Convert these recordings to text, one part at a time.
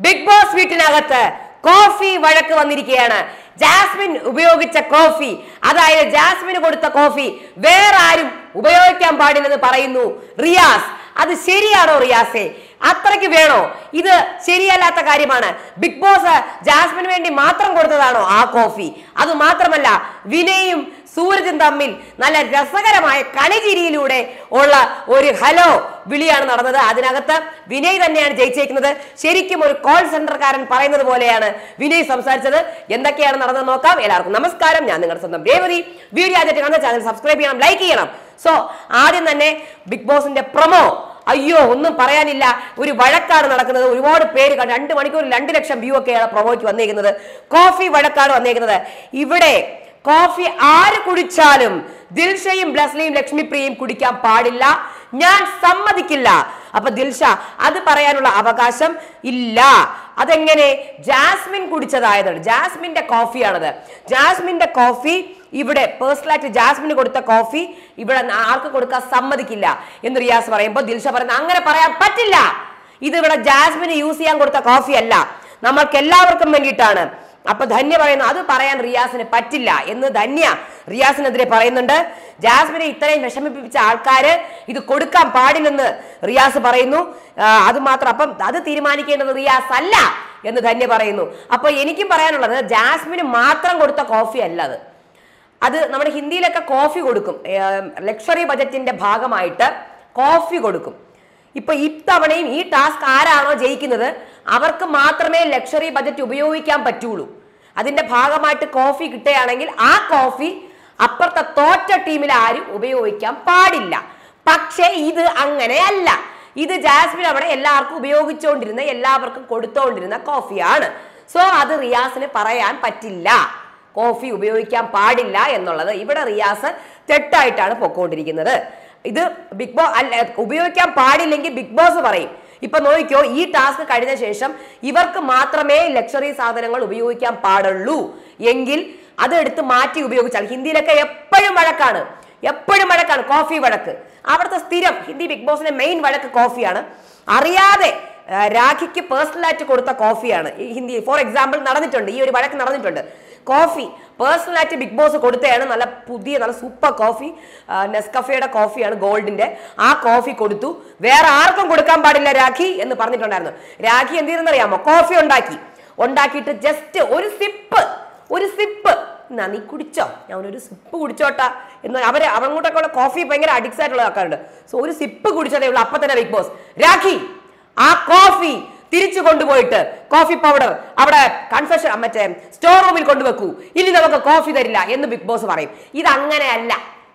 big boss വീട്ടിനകത്ത് coffee വഴക്ക് വന്നിരിക്കുകയാണ് ജാസ്മിൻ ഉപയോഗിച്ച കോഫി അതായത് ജാസ്മിന് കൊടുത്ത കോഫി വേറെ ആരും ഉപയോഗിക്കാൻ പാടില്ലെന്ന് പറയുന്നു റിയാസ് അത് ശരിയാണോ റിയാസെ അത്രയ്ക്ക് വേണോ ഇത് ശരിയല്ലാത്ത കാര്യമാണ് ബിഗ് ബോസ് ജാസ്മിന് വേണ്ടി മാത്രം കൊടുത്തതാണോ ആ കോഫി അത് മാത്രമല്ല വിനയും സൂരജും തമ്മിൽ നല്ല രസകരമായ കളിചിരിയിലൂടെ ഉള്ള ഒരു ഹലോ വിളിയാണ് നടന്നത് അതിനകത്ത് വിനയ് തന്നെയാണ് ജയിച്ചേക്കുന്നത് ശരിക്കും ഒരു കോൾ സെന്റർകാരൻ പറയുന്നത് പോലെയാണ് വിനയ് സംസാരിച്ചത് എന്തൊക്കെയാണ് നടന്നത് നോക്കാം എല്ലാവർക്കും നമസ്കാരം ഞാൻ നിങ്ങളുടെ സ്വന്തം രേവതി വീഡിയോ ആദ്യമായിട്ട് കാണുന്ന ചാനൽ സബ്സ്ക്രൈബ് ചെയ്യണം ലൈക്ക് ചെയ്യണം സോ ആദ്യം തന്നെ ബിഗ് ബോസിന്റെ പ്രൊമോ അയ്യോ ഒന്നും പറയാനില്ല ഒരു വഴക്കാണ് നടക്കുന്നത് ഒരുപാട് പേര് കണ്ടു രണ്ട് മണിക്കൂർ രണ്ട് ലക്ഷം വ്യൂ ഒക്കെയാണ് പ്രൊമോയ്ക്ക് വന്നേക്കുന്നത് കോഫി വഴക്കാണ് വന്നേക്കുന്നത് ഇവിടെ കോഫി ആര് കുടിച്ചാലും ദിൽഷയും ബ്ലസ്ലിയും ലക്ഷ്മിപ്രിയയും കുടിക്കാൻ പാടില്ല ഞാൻ സമ്മതിക്കില്ല അപ്പൊ ദിൽഷ അത് പറയാനുള്ള അവകാശം ഇല്ല അതെങ്ങനെ ജാസ്മിൻ കുടിച്ചതായതാണ് ജാസ്മിന്റെ കോഫിയാണത് ജാസ്മിന്റെ കോഫി ഇവിടെ പേഴ്സണലായിട്ട് ജാസ്മിന് കൊടുത്ത കോഫി ഇവിടെ ആർക്ക് കൊടുക്കാൻ സമ്മതിക്കില്ല എന്ന് റിയാസ് പറയുമ്പോൾ ദിൽഷ പറയുന്നത് അങ്ങനെ പറയാൻ പറ്റില്ല ഇത് ഇവിടെ ജാസ്മിന് യൂസ് ചെയ്യാൻ കൊടുത്ത കോഫി അല്ല നമ്മൾക്ക് എല്ലാവർക്കും വേണ്ടിയിട്ടാണ് അപ്പൊ ധന്യ പറയുന്നു അത് പറയാൻ റിയാസിന് പറ്റില്ല എന്ന് ധന്യ റിയാസിനെതിരെ പറയുന്നുണ്ട് ജാസ്മിനെ ഇത്രയും വിഷമിപ്പിച്ച ആൾക്കാര് ഇത് കൊടുക്കാൻ പാടില്ലെന്ന് റിയാസ് പറയുന്നു ആ, അത് മാത്രം അപ്പം അത് തീരുമാനിക്കേണ്ടത് റിയാസ് അല്ല എന്ന് ധന്യ പറയുന്നു അപ്പൊ എനിക്കും പറയാനുള്ളത് ജാസ്മിന് മാത്രം കൊടുത്ത കോഫി അല്ല അത് അത് നമ്മുടെ ഹിന്ദിയിലൊക്കെ കോഫി കൊടുക്കും ലക്ഷറി ബജറ്റിന്റെ ഭാഗമായിട്ട് കോഫി കൊടുക്കും ഇപ്പൊ ഇത്തവണയും ഈ ടാസ്ക് ആരാണോ ജയിക്കുന്നത് അവർക്ക് മാത്രമേ ലക്ഷറി ബജറ്റ് ഉപയോഗിക്കാൻ പറ്റുള്ളൂ അതിന്റെ ഭാഗമായിട്ട് കോഫി കിട്ടുകയാണെങ്കിൽ ആ കോഫി അപ്പുറത്തെ തോറ്റ ടീമിൽ ആരും ഉപയോഗിക്കാൻ പാടില്ല പക്ഷേ ഇത് അങ്ങനെയല്ല ഇത് ജാസ്മിൻ അവിടെ എല്ലാവർക്കും ഉപയോഗിച്ചുകൊണ്ടിരുന്ന എല്ലാവർക്കും കൊടുത്തുകൊണ്ടിരുന്ന കോഫിയാണ് സോ അത് റിയാസിന് പറയാൻ പറ്റില്ല കോഫി ഉപയോഗിക്കാൻ പാടില്ല എന്നുള്ളത് ഇവിടെ റിയാസ് തെറ്റായിട്ടാണ് പൊക്കോണ്ടിരിക്കുന്നത് ഇത് ബിഗ് ബോസ് അല്ല ഉപയോഗിക്കാൻ പാടില്ലെങ്കിൽ ബിഗ് ബോസ് പറയും ഇപ്പൊ നോക്കിക്കോ ഈ ടാസ്ക് കഴിഞ്ഞ ശേഷം ഇവർക്ക് മാത്രമേ ലക്ഷറി സാധനങ്ങൾ ഉപയോഗിക്കാൻ പാടുള്ളൂ എങ്കിൽ അതെടുത്ത് മാറ്റി ഉപയോഗിച്ചാൽ ഹിന്ദിയിലൊക്കെ എപ്പോഴും വഴക്കാണ് എപ്പോഴും വഴക്കാണ് കോഫി വഴക്ക് അവിടുത്തെ സ്ഥിരം ഹിന്ദി ബിഗ് ബോസിന്റെ മെയിൻ വഴക്ക് കോഫിയാണ് അറിയാതെ ആ, രാഖിക്ക് പേഴ്സണലായിട്ട് കൊടുത്ത കോഫിയാണ് ഈ ഹിന്ദി ഫോർ എക്സാമ്പിൾ നടന്നിട്ടുണ്ട് ഈ ഒരു വഴക്ക് നടന്നിട്ടുണ്ട് കോഫി പേഴ്സണലായിട്ട് ബിഗ് ബോസ് കൊടുത്തതാണ് നല്ല പുതിയ നല്ല സൂപ്പർ കോഫി ആ, നെസ്കഫയുടെ കോഫിയാണ് ഗോൾഡിന്റെ ആ കോഫി കൊടുത്തു വേറെ ആർക്കും കൊടുക്കാൻ പാടില്ല രാഖി എന്ന് പറഞ്ഞിട്ടുണ്ടായിരുന്നു രാഖി എന്ത് ചെയ്തെന്നറിയാമോ കോഫി ഉണ്ടാക്കി ഉണ്ടാക്കിയിട്ട് ജസ്റ്റ് ഒരു സിപ്പ് ഒരു സിപ്പ് എന്നാ നീ കുടിച്ചോ ഞാൻ ഒരു സിപ്പ് കുടിച്ചോട്ടാ എന്ന് അവര് അവങ്ങോട്ടൊക്കെ ഉള്ള കോഫി ഭയങ്കര അഡിക്സ് ആയിട്ടുള്ള ആൾക്കാരുണ്ട് സോ ഒരു സിപ്പ് കുടിച്ചതേ ഉള്ളൂ അപ്പൊ തന്നെ ബിഗ് ബോസ് രാഖി ആ കോഫി തിരിച്ചു കൊണ്ടുപോയിട്ട് കോഫി പൗഡർ അവിടെ കൺഫെഷൻ മറ്റേ സ്റ്റോർ റൂമിൽ കൊണ്ടുവെക്കൂ ഇനി നമുക്ക് കോഫി തരില്ല എന്ന് ബിഗ് ബോസ് പറയും ഇത് അങ്ങനെയല്ല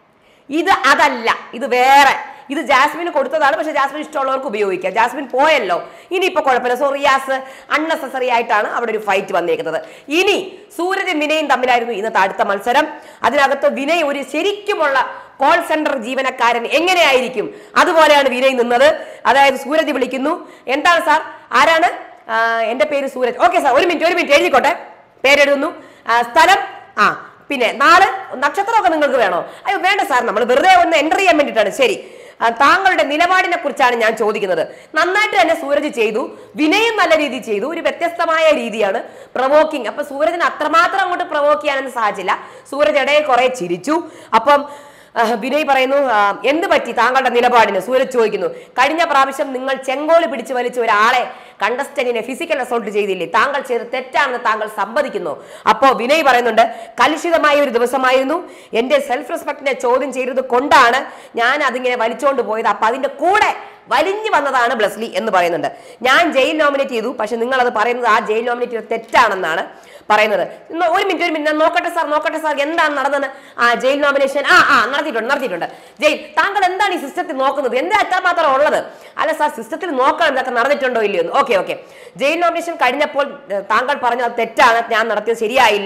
ഇത് അതല്ല ഇത് വേറെ ഇത് ജാസ്മിന് കൊടുത്തതാണ് പക്ഷെ ജാസ്മിൻ ഇഷ്ടമുള്ളവർക്ക് ഉപയോഗിക്കാം ജാസ്മിൻ പോയല്ലോ ഇനിയിപ്പോ കുഴപ്പമില്ല സോ റിയാസ് അൺനെസസറി ആയിട്ടാണ് അവിടെ ഒരു ഫൈറ്റ് വന്നേക്കുന്നത് ഇനി സൂരജും വിനയും തമ്മിലായിരുന്നു ഇന്നത്തെ അടുത്ത മത്സരം അതിനകത്ത് വിനയ് ഒരു ശരിക്കുമുള്ള കോൾ സെന്റർ ജീവനക്കാരൻ എങ്ങനെയായിരിക്കും അതുപോലെയാണ് വിനയ് നിന്നത് അതായത് സൂരജ് വിളിക്കുന്നു എന്താണ് സാർ ആരാണ് ആ, എന്റെ പേര് സൂരജ് ഓക്കെ സാർ ഒരു മിനിറ്റ് ഒരു മിനിറ്റ് എഴുതിക്കോട്ടെ പേരെഴുതുന്നു ആ, സ്ഥലം ആ പിന്നെ നാള് നക്ഷത്രമൊക്കെ നിങ്ങൾക്ക് വേണോ അയ്യോ വേണ്ട സാർ നമ്മൾ വെറുതെ ഒന്ന് എൻ്റർ ചെയ്യാൻ വേണ്ടിയിട്ടാണ് ശരി ആ, താങ്കളുടെ നിലപാടിനെ കുറിച്ചാണ് ഞാൻ ചോദിക്കുന്നത് നന്നായിട്ട് തന്നെ സൂരജ് ചെയ്തു വിനയും നല്ല രീതിയിൽ ചെയ്തു ഒരു വ്യത്യസ്തമായ രീതിയാണ് പ്രവോക്കിംഗ് അപ്പൊ സൂരജിന് അത്രമാത്രം അങ്ങോട്ട് പ്രവോക്ക് ചെയ്യാനൊന്നും സാധിച്ചില്ല സൂരജ് ഇടയിൽ കുറെ ചിരിച്ചു അപ്പം ആ, വിനയ് പറയുന്നു ആ, എന്ത് പറ്റി താങ്കളുടെ നിലപാടിന് സൂരജ് ചോദിക്കുന്നു കഴിഞ്ഞ പ്രാവശ്യം നിങ്ങൾ ചെങ്കോല് പിടിച്ചു വലിച്ച ഒരാളെ കണ്ടസ്റ്റന്റിനെ ഫിസിക്കൽ അസോൾട്ട് ചെയ്തില്ലേ താങ്കൾ ചെയ്ത് തെറ്റാണെന്ന് താങ്കൾ സമ്മതിക്കുന്നു അപ്പോ വിനയ് പറയുന്നുണ്ട് കലുഷിതമായ ഒരു ദിവസമായിരുന്നു എന്റെ സെൽഫ് റെസ്പെക്ടിനെ ചോദ്യം ചെയ്തത് കൊണ്ടാണ് ഞാൻ അതിങ്ങനെ വലിച്ചുകൊണ്ട് പോയത് അപ്പൊ അതിന്റെ കൂടെ വലിഞ്ഞു വന്നതാണ് ബ്ലസ്ലി എന്ന് പറയുന്നുണ്ട് ഞാൻ ജയിൽ നോമിനേറ്റ് ചെയ്തു പക്ഷെ നിങ്ങൾ അത് പറയുന്നത് ആ ജയിൽ നോമിനേറ്റ് ചെയ്തത് തെറ്റാണെന്നാണ് പറയുന്നത് ഇന്ന് ഒരു മിനിറ്റ് ഒരു മിനിറ്റ് നോക്കട്ടെ സാർ നോക്കട്ടെ സാർ എന്താണ് നടന്നത് ആ ജയിൽ നോമിനേഷൻ ആ ആ നടത്തിയിട്ടുണ്ട് നടത്തിയിട്ടുണ്ട് ജയിൽ താങ്കൾ എന്താണ് ഈ സിസ്റ്റത്തിൽ നോക്കുന്നത് എന്താ എത്രമാത്രം ഉള്ളത് അല്ല സാർ സിസ്റ്റത്തിൽ നോക്കണം ഇതൊക്കെ നടന്നിട്ടുണ്ടോ ഇല്ലയോ ഓക്കെ ഓക്കെ ജയിൽ നോമിനേഷൻ കഴിഞ്ഞപ്പോൾ ഏഹ്, താങ്കൾ പറഞ്ഞത് തെറ്റാണ് ഞാൻ നടത്തിയത് ശരിയായില്ല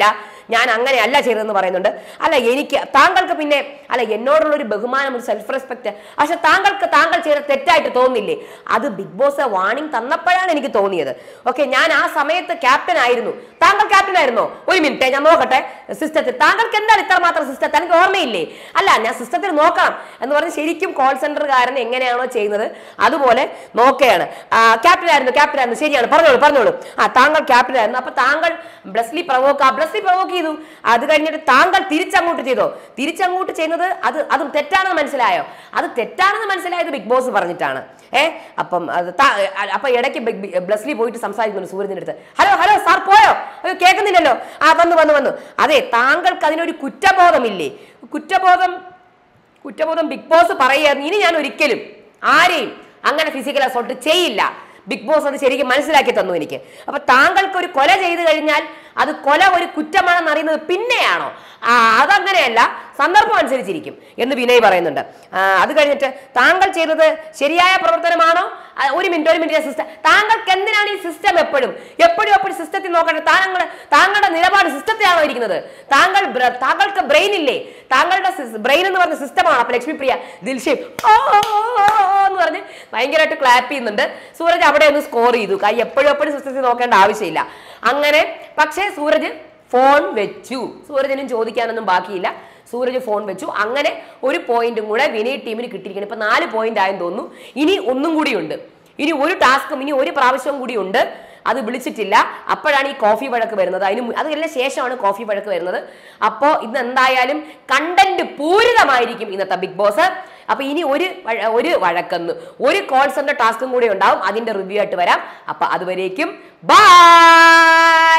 ഞാൻ അങ്ങനെയല്ല ചെയ്തതെന്ന് പറയുന്നുണ്ട് അല്ല എനിക്ക് താങ്കൾക്ക് പിന്നെ അല്ല എന്നോടുള്ള ഒരു ബഹുമാനം ഒരു സെൽഫ് റെസ്പെക്ട് പക്ഷെ താങ്കൾക്ക് താങ്കൾ ചെയ്ത തെറ്റായിട്ട് തോന്നില്ലേ അത് ബിഗ് ബോസ് വാണിംഗ് തന്നപ്പോഴാണ് എനിക്ക് തോന്നിയത് ഓക്കെ ഞാൻ ആ സമയത്ത് ക്യാപ്റ്റൻ ആയിരുന്നു താങ്കൾ ക്യാപ്റ്റൻ ആയിരുന്നോ ഒരു മിനിറ്റ് ഞാൻ നോക്കട്ടെ സിസ്റ്റത്തിൽ താങ്കൾക്ക് എന്താണ് ഇത്ര മാത്രം സിസ്റ്റത്തിൽ എനിക്ക് ഓർമ്മയില്ലേ അല്ല ഞാൻ സിസ്റ്റത്തിൽ നോക്കണം എന്ന് പറഞ്ഞ് ശരിക്കും കോൾ സെന്ററുകാരൻ എങ്ങനെയാണോ ചെയ്യുന്നത് അതുപോലെ നോക്കുകയാണ് ക്യാപ്റ്റൻ ആയിരുന്നു ക്യാപ്റ്റൻ ആയിരുന്നു ശരിയാണ് പറഞ്ഞോളൂ പറഞ്ഞോളൂ ആ താങ്കൾ ക്യാപ്റ്റൻ ആയിരുന്നു അപ്പൊ താങ്കൾ ബ്ലസ്ലി പ്രവോക്ക് ആ ബ്ലസ്ലി പ്രവോക്ക് ചെയ്തു അത് കഴിഞ്ഞിട്ട് താങ്കൾ തിരിച്ചങ്ങോട്ട് ചെയ്തോ തിരിച്ചങ്ങോട്ട് ചെയ്യുന്നത് അത് അതും തെറ്റാണെന്ന് മനസ്സിലായോ അത് തെറ്റാണെന്ന് മനസ്സിലായത് ബിഗ് ബോസ് പറഞ്ഞിട്ടാണ് ഏ അപ്പം അത് താ- അപ്പൊ ഇടയ്ക്ക് ബിഗ്- ബിഗ്- ബ്ലസ്ലി പോയിട്ട് സംസാരിക്കുന്നുണ്ട് സൂര്യന്റെ അടുത്ത് ഹലോ ഹലോ സാർ പോയോ അയ്യോ കേൾക്കുന്നില്ലല്ലോ ആ വന്നു വന്നു വന്നു അതെ താങ്കൾക്ക് അതിനൊരു കുറ്റബോധമില്ലേ കുറ്റബോധം കുറ്റബോധം ബിഗ് ബോസ് പറയുകയായിരുന്നു ഇനി ഞാൻ ഒരിക്കലും ആരെയും അങ്ങനെ ഫിസിക്കൽ അസോൾട്ട് ചെയ്യില്ല ബിഗ് ബോസ് അത് ശരിക്കും മനസ്സിലാക്കി തന്നു എനിക്ക് അപ്പൊ താങ്കൾക്ക് ഒരു കൊല ചെയ്തു കഴിഞ്ഞാൽ അത് കൊല ഒരു കുറ്റമാണെന്ന് അറിയുന്നത് പിന്നെയാണോ ആ അതങ്ങനെയല്ല സന്ദർഭം അനുസരിച്ചിരിക്കും എന്ന് വിനയ് പറയുന്നുണ്ട് ആ, അത് കഴിഞ്ഞിട്ട് താങ്കൾ ചെയ്തത് ശരിയായ പ്രവർത്തനമാണോ ആ, ഒരു മിനിറ്റ് ഒരു മിനിറ്റ് സിസ്റ്റം താങ്കൾക്ക് എന്തിനാണ് ഈ സിസ്റ്റം എപ്പോഴും എപ്പോഴും എപ്പോഴും സിസ്റ്റത്തിൽ നോക്കട്ടെ താങ്കൾ താങ്കളുടെ നിലപാട് സിസ്റ്റത്തിലാണോ ഇരിക്കുന്നത് താങ്കൾ ബ്ര- താങ്കൾക്ക് ബ്രെയിൻ ഇല്ലേ താങ്കളുടെ ബ്രെയിൻ എന്ന് പറഞ്ഞ സിസ്റ്റമാണ് അപ്പൊ ലക്ഷ്മിപ്രിയ ദിൽഷേം ഓ ഓ, ഓ, ഓ എന്ന് പറഞ്ഞ് ഭയങ്കരമായിട്ട് ക്ലാപ്പ് ചെയ്യുന്നുണ്ട് സൂരജ് അവിടെ ഒന്ന് സ്കോർ ചെയ്തു കൈ എപ്പോഴും എപ്പോഴും സിസ്റ്റത്തിൽ നോക്കേണ്ട ആവശ്യമില്ല അങ്ങനെ പക്ഷേ സൂരജ് ഫോൺ വെച്ചു സൂരജിനും ചോദിക്കാനൊന്നും ബാക്കിയില്ല സൂരജ് ഫോൺ വെച്ചു അങ്ങനെ ഒരു പോയിന്റും കൂടെ വിനയ് ടീമിന് കിട്ടിയിരിക്കണം ഇപ്പൊ നാല് പോയിന്റ് ആയെന്ന് തോന്നുന്നു ഇനി ഒന്നും കൂടിയുണ്ട് ഇനി ഒരു ടാസ്കും ഇനി ഒരു പ്രാവശ്യവും കൂടി ഉണ്ട് അത് വിളിച്ചിട്ടില്ല അപ്പോഴാണ് ഈ കോഫി വഴക്ക് വരുന്നത് അതിന് മു- അതെല്ലാം ശേഷമാണ് കോഫി വഴക്ക് വരുന്നത് അപ്പോൾ ഇന്ന് എന്തായാലും കണ്ടന്റ് പൂരിതമായിരിക്കും ഇന്നത്തെ ബിഗ് ബോസ് അപ്പൊ ഇനി ഒരു വഴ- ഒരു വഴക്കെന്ന് ഒരു കോൾ സെന്റർ ടാസ്കും കൂടി ഉണ്ടാവും അതിന്റെ റിവ്യൂ ആയിട്ട് വരാം അപ്പൊ അതുവരേക്കും ബൈ